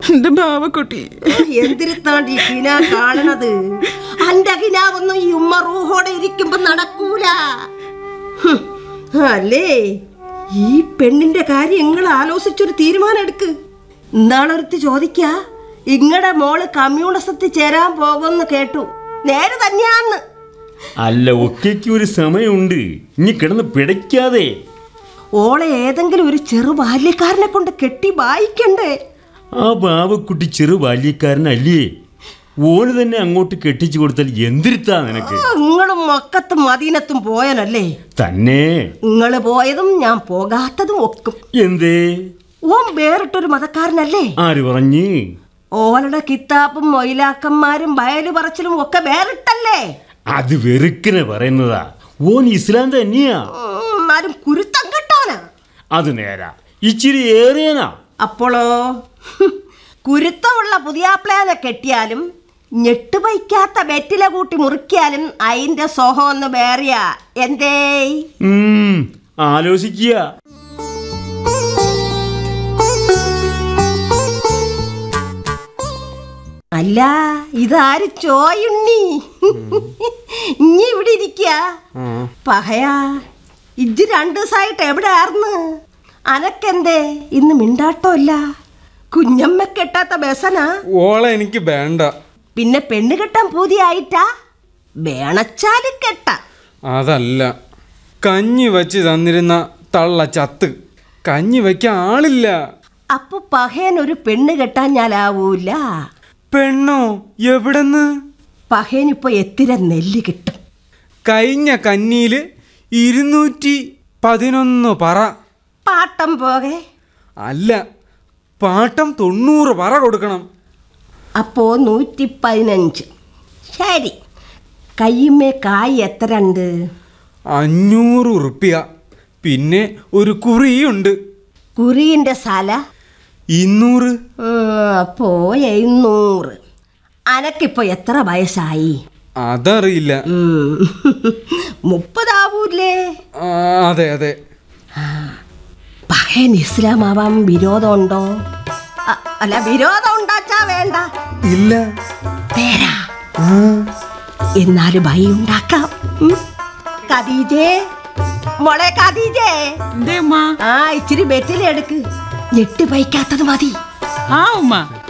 എന്റെ ബാവക്കുട്ടി എന്തിരുത്താണ്ട് ഈ കിന കാണണത് അന്റെ കിനാവൊന്നും ഈ ഉമ്മ റൂഹോടെ ഇരിക്കുമ്പോ നടക്കൂല ഹും, അല്ലേ ഈ പെണ്ണിന്റെ കാര്യം നിങ്ങൾ ആലോചിച്ചൊരു തീരുമാനം എടുക്ക് ഇന്നാളൊരുത്തി ചോദിക്ക ഇങ്ങടെ മോള് കമ്മ്യൂണിസത്തിൽ ചേരാൻ പോകുമെന്ന് കേട്ടു നേരെ തന്നെയാന്ന് അല്ല ഒക്കെയ്ക്ക് ഒരു സമയമുണ്ട് ഇനി കിടന്ന് പിടയ്ക്കാതെ ഓളെ ഏതെങ്കിലും ഒരു ചെറു ബാല്യക്കാരനെ കൊണ്ട് കെട്ടി വായിക്കണ്ടേ ആ ബാവക്കുട്ടി ചെറു ബാല്യക്കാരനല്ലേ ഓന് തന്നെ അങ്ങോട്ട് കെട്ടിച്ചു കൊടുത്താൽ എന്തിരുത്താ നിനക്ക് നിങ്ങളും മക്കത്തും മദീനത്തും പോയനല്ലേ തന്നെ നിങ്ങൾ പോയതും ഞാൻ പോകാത്തതും ഒക്കും എന്തേ ഓൻ വേറിട്ടൊരു മതക്കാരനല്ലേ ആര് പറഞ്ഞ് ഓലയുടെ കിത്താപ്പും മൊയിലാക്കന്മാരും വയലു പറച്ചിലും ഒക്കെ വേറിട്ടല്ലേ അത് വെറുക്കിനെ പറയുന്നതാ ഓൻ ഇസ്ലാം തന്നെയാ ഉം, എന്നാലും കുരുത്തം കെട്ടോനാ അത് നേരാ ഇച്ചിരി ഏറിയനാ അപ്പോളോ ഹും, കുരുത്തമുള്ള പുതിയാപ്ലാനെ കെട്ടിയാലും ഞെട്ടുപൈക്കാത്ത വെറ്റില കൂട്ടി മുറിക്കാലും അതിന്റെ സോഹം ഒന്ന് വേറിയാ എന്തേ ഉം, ആലോചിക്കുക അല്ല ഇതാര് ചോയുണ്ണി ഇനി ഇവിടെ ഇരിക്ക പഹയാ ഇജ്ജ് രണ്ടു ദിവസമായിട്ട് എവിടെ ആർന്ന് അനക്കെന്തേ ഇന്ന് മിണ്ടാട്ടമില്ല കുഞ്ഞമ്മ കെട്ടാത്ത ബസനാ ഓളെ എനിക്ക് വേണ്ട പിന്നെ പെണ്ണ് കെട്ടാൻ പൂതിയായിട്ടാ വേണച്ചാലും കെട്ട അതല്ല കഞ്ഞി വച്ച് തന്നിരുന്ന തള്ള ചത്ത് കഞ്ഞി വയ്ക്കാൻ ആളില്ല അപ്പൊ പഹയൻ ഒരു പെണ്ണ് കെട്ടാൻ ഞാലാവൂല പെണ്ണോ എവിടെന്ന് പഹയനിപ്പോ എത്തിര നെല്ല് കിട്ടും കഴിഞ്ഞ കന്നിയിൽ ഇരുന്നൂറ്റി പതിനൊന്ന് പറ പാട്ടം പോകെ അല്ല പാട്ടം തൊണ്ണൂറ് പറ കൊടുക്കണം അപ്പോ നൂറ്റി പതിനഞ്ച് ശരി കയ്യുമ്മേ കായ് എത്ര ഉണ്ട് അഞ്ഞൂറ് ഉറുപ്പ്യ പിന്നെ ഒരു കുറിയുണ്ട് കുറിയിന്റെ സ്ഥല ഇന്നൂറ് അപ്പോ എഴുന്നൂറ് അനക്കിപ്പോ എത്ര വയസ്സായി അതറിയില്ല ഉം. മുപ്പതാവൂലേ ആ, അതെ അതെ പഹയൻ ഇസ്ലാമാവാൻ വിരോധമുണ്ടോ അ- അല്ല വിരോധം ഉണ്ടാച്ചാ വേണ്ട ഇല്ല തേരാ ആ, എന്നാലും ഭയ ഉണ്ടാക്കാം ഉം. ഖദീജേ മോളെ ഖദീജേ എന്തേ ഉമ്മ ആ ഇച്ചിരി ബെറ്റിലെടുക്ക് ഞെട്ടി പൈക്കാത്തത് മതി ആ ഉമ്മ